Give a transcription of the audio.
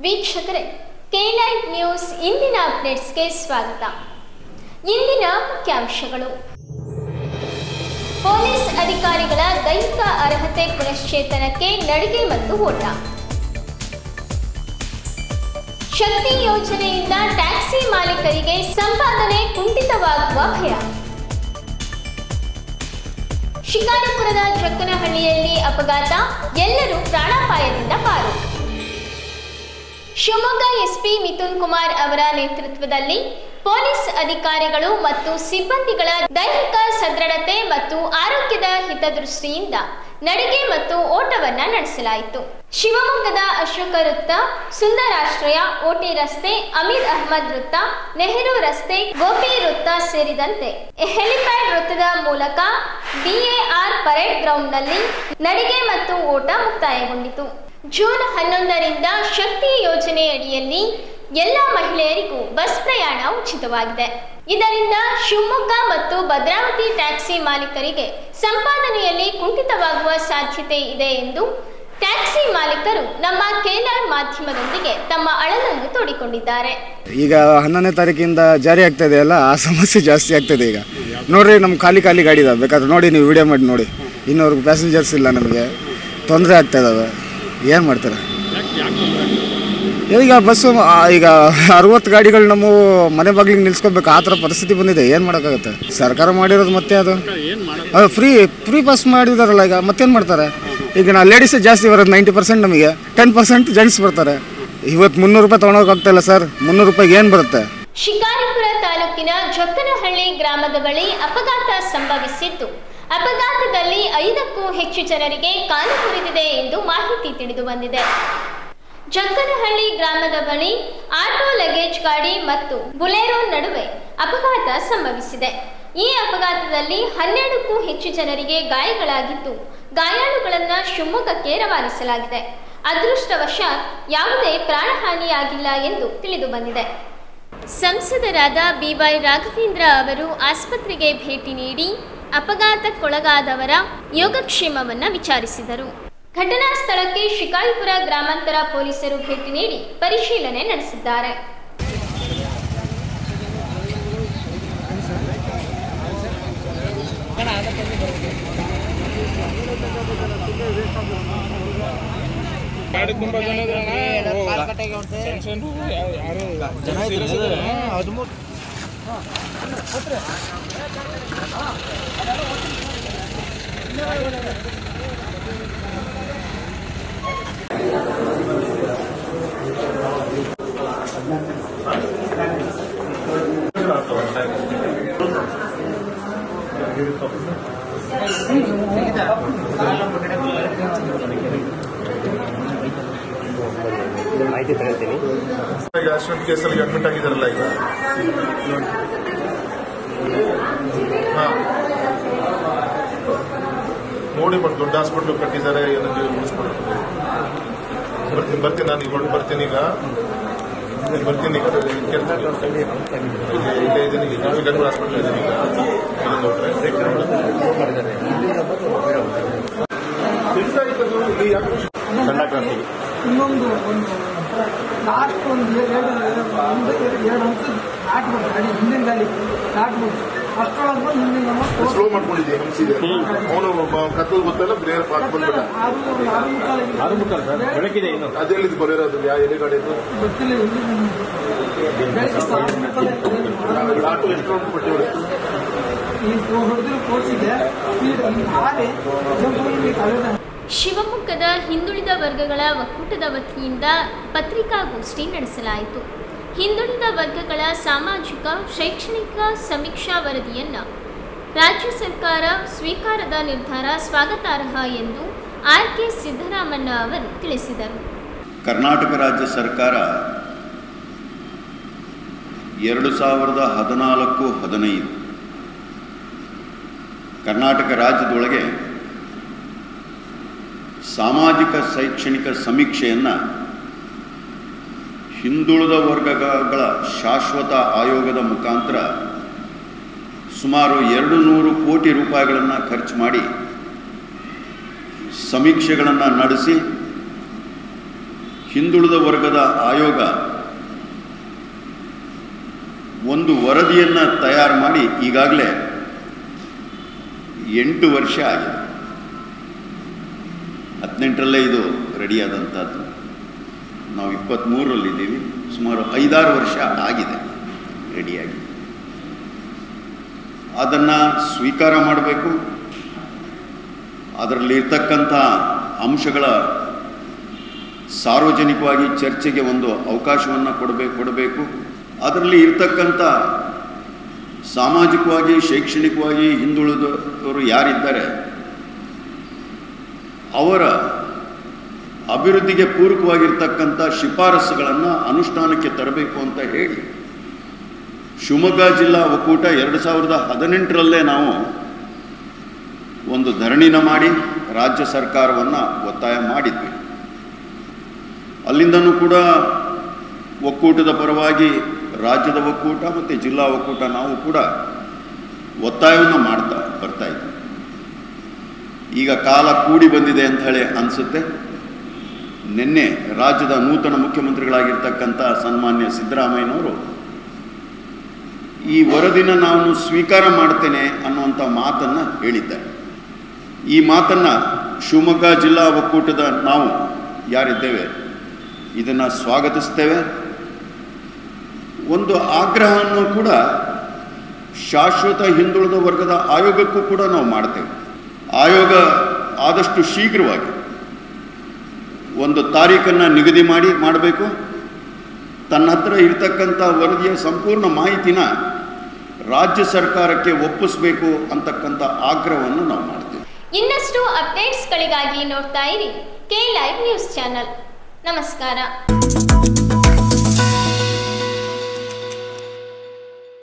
ವೀಕ್ಷಕರೇ live news ಇಂದಿನ ಅಪ್ಡೇಟ್ಸ್ಗೆ ಸ್ವಾಗತ ಇಂದಿನ ಮುಖ್ಯಾಂಶಗಳು ಪೊಲೀಸ್ ಅಧಿಕಾರಿಗಳ ದೈಹಿಕ ಅರ್ಹತೆ ಪುನಶ್ಚೇತನಕ್ಕೆ ನಡಿಗೆ ಮತ್ತು ಓಟ ಶಕ್ತಿ ಯೋಜನೆಯಿಂದ ಟ್ಯಾಕ್ಸಿ ಮಾಲೀಕರಿಗೆ ಸಂಪಾದನೆ ಕುಂಠಿತವಾಗುವ ಭಯ ಶಿಕಾರಿಪುರದ ಜಕ್ಕನಹಳ್ಳಿಯಲ್ಲಿ ಅಪಘಾತ ಎಲ್ಲರೂ ಪ್ರಾಣಾಪಾಯದಿಂದ ಪಾರು ಶಿವಮೊಗ್ಗ ಎಸ್ಪಿ ಮಿಥುನ್ ಕುಮಾರ್ ಅವರ ನೇತೃತ್ವದಲ್ಲಿ ಪೊಲೀಸ್ ಅಧಿಕಾರಿಗಳು ಮತ್ತು ಸಿಬ್ಬಂದಿಗಳ ದೈಹಿಕ ಸದೃಢತೆ ಮತ್ತು ಆರೋಗ್ಯದ ಹಿತದೃಷ್ಟಿಯಿಂದ ನಡಿಗೆ ಮತ್ತು ಓಟವನ್ನ ನಡೆಸಲಾಯಿತು ಶಿವಮೊಗ್ಗದ ಅಶೋಕ ವೃತ್ತ ಸುಂದರಾಶ್ರಯ ಓಟಿ ರಸ್ತೆ ಅಮೀರ್ ಅಹಮದ್ ವೃತ್ತ ನೆಹರು ರಸ್ತೆ ಗೋಪಿ ವೃತ್ತ ಸೇರಿದಂತೆ ಹೆಲಿಪ್ಯಾಡ್ ವೃತ್ತದ ಮೂಲಕ ಬಿಎಆರ್ ಪರೇಡ್ ಗ್ರೌಂಡ್ನಲ್ಲಿ ನಡಿಗೆ ಮತ್ತು ಓಟ ಮುಕ್ತಾಯಗೊಂಡಿತು ಜೂನ್ ಹನ್ನೊಂದರಿಂದ ಶಕ್ತಿ ಯೋಜನೆ ಅಡಿಯಲ್ಲಿ ಎಲ್ಲ ಮಹಿಳೆಯರಿಗೂ ಬಸ್ ಪ್ರಯಾಣ ಉಚಿತವಾಗಿದೆ ಇದರಿಂದ ಶಿವಮೊಗ್ಗ ಮತ್ತು ಭದ್ರಾವತಿ ಟ್ಯಾಕ್ಸಿ ಮಾಲೀಕರಿಗೆ ಸಂಪಾದನೆಯಲ್ಲಿ ಕುಂಠಿತವಾಗುವ ಸಾಧ್ಯತೆ ಇದೆ ಎಂದು ಟ್ಯಾಕ್ಸಿ ಮಾಲೀಕರು ನಮ್ಮ ಕೇನಾಳ್ ಮಾಧ್ಯಮದೊಂದಿಗೆ ತಮ್ಮ ಅಳಲನ್ನು ತೋಡಿಕೊಂಡಿದ್ದಾರೆ ಈಗ ಹನ್ನೊಂದನೇ ತಾರೀಕಿಂದ ಜಾರಿ ಆಗ್ತಾ ಇದೆ ಅಲ್ಲ ಆ ಸಮಸ್ಯೆ ಜಾಸ್ತಿ ಆಗ್ತದೆ ಈಗ ನೋಡ್ರಿ ನಮ್ಮ ಖಾಲಿ ಖಾಲಿ ಗಾಡಿ ಇದಾವೆ ಬೇಕಾದ್ರೆ ನೋಡಿ ನೀವು ವಿಡಿಯೋ ಮಾಡಿ ನೋಡಿ ಇನ್ನೂರು ಪ್ಯಾಸೆಂಜರ್ಸ್ ಇಲ್ಲ ನಮಗೆ ತೊಂದರೆ ಆಗ್ತಾ ಇದಾವೆ ಏನು ಮಾಡ್ತಾರೆ ಈಗ ಬಸ್ಸು ಆ, ಈಗ ಅರವತ್ತು ಗಾಡಿಗಳು ನಮ್ಮ ಮನೆ ಬಾಗಿಲಿಗೆ ನಿಲ್ಸ್ಕೊಬೇಕು ಆ ಥರ ಪರಿಸ್ಥಿತಿ ಬಂದಿದೆ ಏನು ಮಾಡೋಕ್ಕಾಗುತ್ತೆ ಸರ್ಕಾರ ಮಾಡಿರೋದು ಮತ್ತೆ ಅದು ಅದು ಫ್ರೀ ಫ್ರೀ ಬಸ್ ಮಾಡಿದಾರಲ್ಲ ಈಗ ಮತ್ತೇನು ಮಾಡ್ತಾರೆ ಈಗ ನಾ ಲೇಡೀಸೇ ಜಾಸ್ತಿ ಬರೋದು ನೈಂಟಿ ಪರ್ಸೆಂಟ್ ನಮಗೆ ಟೆನ್ ಪರ್ಸೆಂಟ್ ಜೆಂಟ್ಸ್ ಬರ್ತಾರೆ ಇವತ್ತು ಮುನ್ನೂರು ರೂಪಾಯಿ ತೊಗೊಳೋಕ್ಕಾಗ್ತಾಯಿಲ್ಲ ಸರ್ ಮುನ್ನೂರು ರೂಪಾಯಿಗೆ ಏನು ಬರುತ್ತೆ ಶಿಕಾರಿಪುರ ತಾಲೂಕಿನ ಜೊಕ್ಕನಹಳ್ಳಿ ಗ್ರಾಮದ ಬಳಿ ಅಪಘಾತ ಸಂಭವಿಸಿದ್ದು ಅಪಘಾತದಲ್ಲಿ ಐದಕ್ಕೂ ಹೆಚ್ಚು ಜನರಿಗೆ ಕಾಲು ಮುರಿದಿದೆ ಎಂದು ಮಾಹಿತಿ ತಿಳಿದು ಬಂದಿದೆ ಜಕ್ಕನಹಳ್ಳಿ ಗ್ರಾಮದ ಬಳಿ ಆಟೋ ಲಗೇಜ್ ಗಾಡಿ ಮತ್ತು ಬುಲೆರೋ ನಡುವೆ ಅಪಘಾತ ಸಂಭವಿಸಿದೆ ಈ ಅಪಘಾತದಲ್ಲಿ ಹನ್ನೆರಡಕ್ಕೂ ಹೆಚ್ಚು ಜನರಿಗೆ ಗಾಯಗಳಾಗಿದ್ದು ಗಾಯಾಳುಗಳನ್ನ ಶಿವಮೊಗ್ಗಕ್ಕೆ ರವಾನಿಸಲಾಗಿದೆ ಅದೃಷ್ಟವಶಾತ್ ಯಾವುದೇ ಪ್ರಾಣಹಾನಿಯಾಗಿಲ್ಲ ಎಂದು ತಿಳಿದು ಬಂದಿದೆ ಸಂಸದರಾದ ಬಿವೈ ರಾಘವೇಂದ್ರ ಅವರು ಆಸ್ಪತ್ರೆಗೆ ಭೇಟಿ ನೀಡಿ ಅಪಘಾತಕ್ಕೊಳಗಾದವರ ಯೋಗಕ್ಷೇಮವನ್ನ ವಿಚಾರಿಸಿದರು ಘಟನಾ ಸ್ಥಳಕ್ಕೆ ಶಿಕಾರಿಪುರ ಗ್ರಾಮಾಂತರ ಪೊಲೀಸರು ಭೇಟಿ ನೀಡಿ ಪರಿಶೀಲನೆ ನಡೆಸಿದ್ದಾರೆ ಗಾಡಿ ತುಂಬಾ ಜನ ಇದ್ರಣ್ಣ ಸಣ್ಣ ಸಣ್ಣ ಯಾರು ಯಾರು ಈಗ ಆಕ್ಸಿಡೆಂಟ್ ಕೇಸಲ್ಲಿ ಅಡ್ಮಿಟ್ ಆಗಿದ್ದಾರಲ್ಲ ಈಗ ಹಾ. ನೋಡಿ ಬಟ್ ದೊಡ್ಡ ಹಾಸ್ಪಿಟ್ಲ್ ಕಟ್ಟಿದ್ದಾರೆ ಏನಂತ ಉಳಿಸ್ಕೊಡ್ತಾರೆ ಬರ್ತೀನಿ ಬರ್ತೀನಿ ನಾನು ಈಗ ಹೊರಟು ಬರ್ತೀನಿ ಈಗ ಇಲ್ಲಿ ಬರ್ತೀನಿ ಈಗ ಕೇಳ್ತೀನಿ ಇಲ್ಲಿ ಇಲ್ಲೇ ಇದ್ದೀನಿ ಈಗ ಗಂಗೂರ್ ಹಾಸ್ಪಿಟ್ಲ್ ಇದ್ದೀನಿ ಈಗ ಇಲ್ಲಿಂದ ಹೊರಟ್ರೆ ಎಷ್ಟಾಯ್ತದು ಇಲ್ಲಿ ಯಾಕೆ ಇನ್ನೊಂದು ಒಂದು ಲಾಸ್ಟ್ ಒಂದು ಎರಡು ಒಂದು ಎರಡು ಅಂಶ ದಾಟ್ಬೋದು ಗಾಡಿ ಹಿಂದಿನ ಗಾಡಿ ದಾಟ್ಬೋದು ಅಷ್ಟರೊಳಗೆ ಬಂದು ಹಿಂದಿನ ನಮ್ಮ ತೋರ್ಸ್- ಸ್ಲೋ ಮಾಡ್ಕೊಂಡಿದ್ದೆ ಹಂಸಿದೆ ಅವನು ಕತ್ತಲು ಗೊತ್ತಲ್ಲ ಬೇರೆ ಪಾರ್ಕ್ ಬಂದ್ಬಿಟ್ಟ ಆರು ಆರು ಮುಕ್ಕಾಲಿಗೆ ಆರು ಮುಕ್ಕಾಲು ಸರ್ ಬೆಳಕಿದೆ ಇನ್ನು ಅದೆಲ್ಲಿದ್ದು ಬರೋದು ಯಾವ ಎಲ್ಲಿ ಗಾಡಿ ಇದು ಗೊತ್ತಿಲ್ಲ ಹಿಂದಿನ ಬೆಳಗ್ಗೆ ಆರು ಮುಕ್ಕಾಲಿಗೆ ಆಟೋ ಎಷ್ಟು ರೌಂಡ್ ಕೊಟ್ಟಿವ್ರೆ ಈ ಹೊಡೆದಿರೋ ಕೋರ್ಸಿದೆ ಸ್ಪೀಡ್ ಹಾರೆ ಜಂಪ್ ಮಾಡಿ ಕಾಲೇಜ್ ಶಿವಮೊಗ್ಗದ ಹಿಂದುಳಿದ ವರ್ಗಗಳ ಒಕ್ಕೂಟದ ವತಿಯಿಂದ ಪತ್ರಿಕಾಗೋಷ್ಠಿ ನಡೆಸಲಾಯಿತು ಹಿಂದುಳಿದ ವರ್ಗಗಳ ಸಾಮಾಜಿಕ ಶೈಕ್ಷಣಿಕ ಸಮೀಕ್ಷಾ ವರದಿಯನ್ನು ರಾಜ್ಯ ಸರ್ಕಾರ ಸ್ವೀಕಾರದ ನಿರ್ಧಾರ ಸ್ವಾಗತಾರ್ಹ ಎಂದು ಆರ್ ಕೆ ಸಿದ್ದರಾಮಣ್ಣ ಅವರು ತಿಳಿಸಿದರು ಕರ್ನಾಟಕ ರಾಜ್ಯ ಸರ್ಕಾರ ಎರಡು ಸಾವಿರದ ಹದಿನಾಲ್ಕು ಹದಿನೈದು ಕರ್ನಾಟಕ ರಾಜ್ಯದೊಳಗೆ ಸಾಮಾಜಿಕ ಶೈಕ್ಷಣಿಕ ಸಮೀಕ್ಷೆಯನ್ನು ಹಿಂದುಳಿದ ವರ್ಗಗಳ ಶಾಶ್ವತ ಆಯೋಗದ ಮುಖಾಂತರ ಸುಮಾರು ಎರಡು ನೂರು ಕೋಟಿ ರೂಪಾಯಿಗಳನ್ನು ಖರ್ಚು ಮಾಡಿ ಸಮೀಕ್ಷೆಗಳನ್ನು ನಡೆಸಿ ಹಿಂದುಳಿದ ವರ್ಗದ ಆಯೋಗ ಒಂದು ವರದಿಯನ್ನು ತಯಾರು ಮಾಡಿ ಈಗಾಗಲೇ ಎಂಟು ವರ್ಷ ಆಗಿದೆ ಹದಿನೆಂಟರಲ್ಲೇ ಇದು ರೆಡಿಯಾದಂಥದ್ದು ನಾವು ಇಪ್ಪತ್ತ್ಮೂರರಲ್ಲಿದ್ದೀವಿ ಸುಮಾರು ಐದಾರು ವರ್ಷ ಆಗಿದೆ ರೆಡಿಯಾಗಿ ಅದನ್ನು ಸ್ವೀಕಾರ ಮಾಡಬೇಕು ಅದರಲ್ಲಿ ಇರ್ತಕ್ಕಂಥ ಅಂಶಗಳ ಸಾರ್ವಜನಿಕವಾಗಿ ಚರ್ಚೆಗೆ ಒಂದು ಅವಕಾಶವನ್ನು ಕೊಡಬೇಕು ಕೊಡಬೇಕು ಅದರಲ್ಲಿ ಇರ್ತಕ್ಕಂಥ ಸಾಮಾಜಿಕವಾಗಿ ಶೈಕ್ಷಣಿಕವಾಗಿ ಹಿಂದುಳಿದವರು ಯಾರಿದ್ದಾರೆ ಅವರ ಅಭಿವೃದ್ಧಿಗೆ ಪೂರಕವಾಗಿರ್ತಕ್ಕಂಥ ಶಿಫಾರಸುಗಳನ್ನು ಅನುಷ್ಠಾನಕ್ಕೆ ತರಬೇಕು ಅಂತ ಹೇಳಿ ಶಿವಮೊಗ್ಗ ಜಿಲ್ಲಾ ಒಕ್ಕೂಟ ಎರಡು ಸಾವಿರದ ಹದಿನೆಂಟರಲ್ಲೇ ನಾವು ಒಂದು ಧರಣಿನ ಮಾಡಿ ರಾಜ್ಯ ಸರ್ಕಾರವನ್ನು ಒತ್ತಾಯ ಮಾಡಿದ್ವಿ ಅಲ್ಲಿಂದನೂ ಕೂಡ ಒಕ್ಕೂಟದ ಪರವಾಗಿ ರಾಜ್ಯದ ಒಕ್ಕೂಟ ಮತ್ತು ಜಿಲ್ಲಾ ಒಕ್ಕೂಟ ನಾವು ಕೂಡ ಒತ್ತಾಯವನ್ನು ಮಾಡ್ತಾ ಬರ್ತಾ ಇದ್ವಿ ಈಗ ಕಾಲ ಕೂಡಿ ಬಂದಿದೆ ಅಂತ ಹೇಳಿ ಅನಿಸುತ್ತೆ ನಿನ್ನೆ ರಾಜ್ಯದ ನೂತನ ಮುಖ್ಯಮಂತ್ರಿಗಳಾಗಿರ್ತಕ್ಕಂಥ ಸನ್ಮಾನ್ಯ ಸಿದ್ದರಾಮಯ್ಯನವರು ಈ ವರದಿನ ನಾನು ಸ್ವೀಕಾರ ಮಾಡ್ತೇನೆ ಅನ್ನುವಂಥ ಮಾತನ್ನು ಹೇಳಿದ್ದಾರೆ ಈ ಮಾತನ್ನು ಶಿವಮೊಗ್ಗ ಜಿಲ್ಲಾ ಒಕ್ಕೂಟದ ನಾವು ಯಾರಿದ್ದೇವೆ ಇದನ್ನು ಸ್ವಾಗತಿಸ್ತೇವೆ ಒಂದು ಆಗ್ರಹವನ್ನು ಕೂಡ ಶಾಶ್ವತ ಹಿಂದುಳಿದ ವರ್ಗದ ಆಯೋಗಕ್ಕೂ ಕೂಡ ನಾವು ಮಾಡ್ತೇವೆ ಆಯೋಗ ಆದಷ್ಟು ಶೀಘ್ರವಾಗಿ ಒಂದು ತಾರೀಖನ್ನು ನಿಗದಿ ಮಾಡಿ ಮಾಡಬೇಕು ತನ್ನ ಹತ್ರ ಇರತಕ್ಕಂಥ ವರದಿಯ ಸಂಪೂರ್ಣ ಮಾಹಿತಿನ ರಾಜ್ಯ ಸರ್ಕಾರಕ್ಕೆ ಒಪ್ಪಿಸಬೇಕು ಅಂತಕ್ಕಂಥ ಆಗ್ರಹವನ್ನು ನಾವು ಮಾಡ್ತೇವೆ ಇನ್ನಷ್ಟು ಅಪ್ಡೇಟ್ಸ್ಗಳಿಗಾಗಿ ನೋಡ್ತಾ ಇರಿ ಕೆ ಲೈವ್ ನ್ಯೂಸ್ ಚಾನಲ್ ನಮಸ್ಕಾರ